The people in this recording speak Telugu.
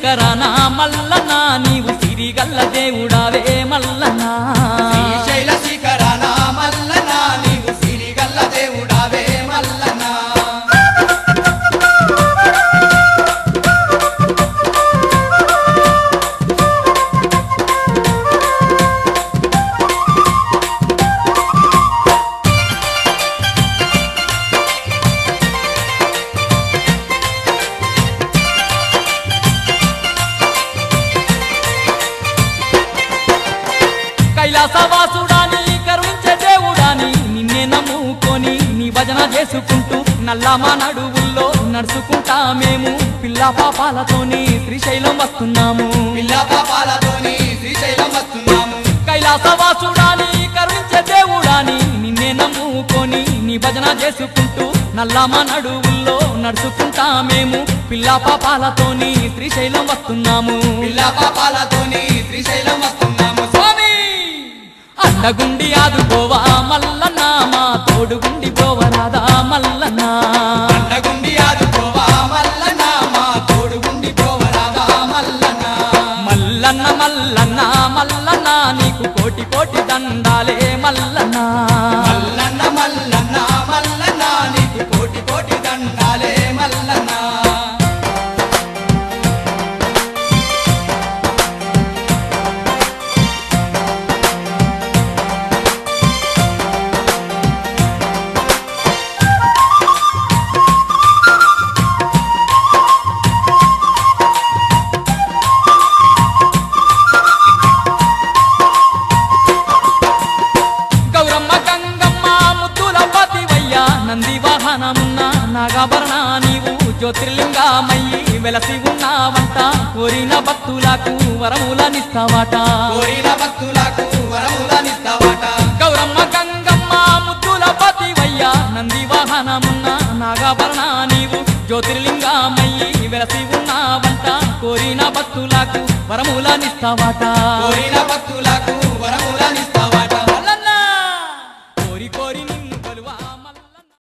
శిఖరాన మల్లన్న నీవు సిరిగల్ల దేవుడావే మల్లన్న శ్రీశైల శిఖరాన మల్లన నీవు సిరిగల్ల దేవుడావే మల్లన కైలాసవాసుడాని కరుణించే దేవుడాని నిన్నే నమ్ముకొని నీ భజన చేసుకుంటూ నల్లమా నడువుల్లో నడుచుకుంటా మేము పిల్ల పాపాలతోని శ్రీశైలం వస్తున్నాము పిల్ల పాపాలతోని శ్రీశైలం వస్తున్నాము కైలాసవాసుడాని కరుణించే దేవుడాని నిన్నే నమ్ముకొని నీ భజన చేసుకుంటూ నల్లమా నడువుల్లో నడుచుకుంటా మేము పిల్ల పాపాలతోని శ్రీశైలం వస్తున్నాము పిల్ల పాపాలతోని శ్రీశైలం వస్తున్నాము స్వామి అండగుండి ఆదుకోవా మల్లన్న మా తోడుగుండి పోవరాదా మల్లన్న అండగుండి ఆదుకోవా మల్లన మా తోడుగుండి పోవరాదా మల్లన మల్లన్న మల్లన్న మల్లన్న నీకు కోటి కోటి దండాలే మల్లన్న మల్లన్న మల్లన్న మల్లన నీకు కోటి కోటి దండాలే మల్లన గౌరమ్మ గంగమ్మ ముద్దుల పతివయ్య నంది వాహనమున్న నాగాభరణ నీవు జ్యోతిర్లింగమయ్యి వెలసి ఉన్నావంట కోరిన భక్తులకు వరములనిస్తావాట కోరిన భక్తులకు వరములనిస్తావట గౌరమ్మ గంగమ్మ ముద్దుల పతివయ్య నంది వాహనమున్న నాగాభరణ నీవు జ్యోతిర్లింగమయ్యి వెలసి ఉన్నావంట కోరిన భక్తులకు వరములనిస్తావాట కోరిన భక్తులకు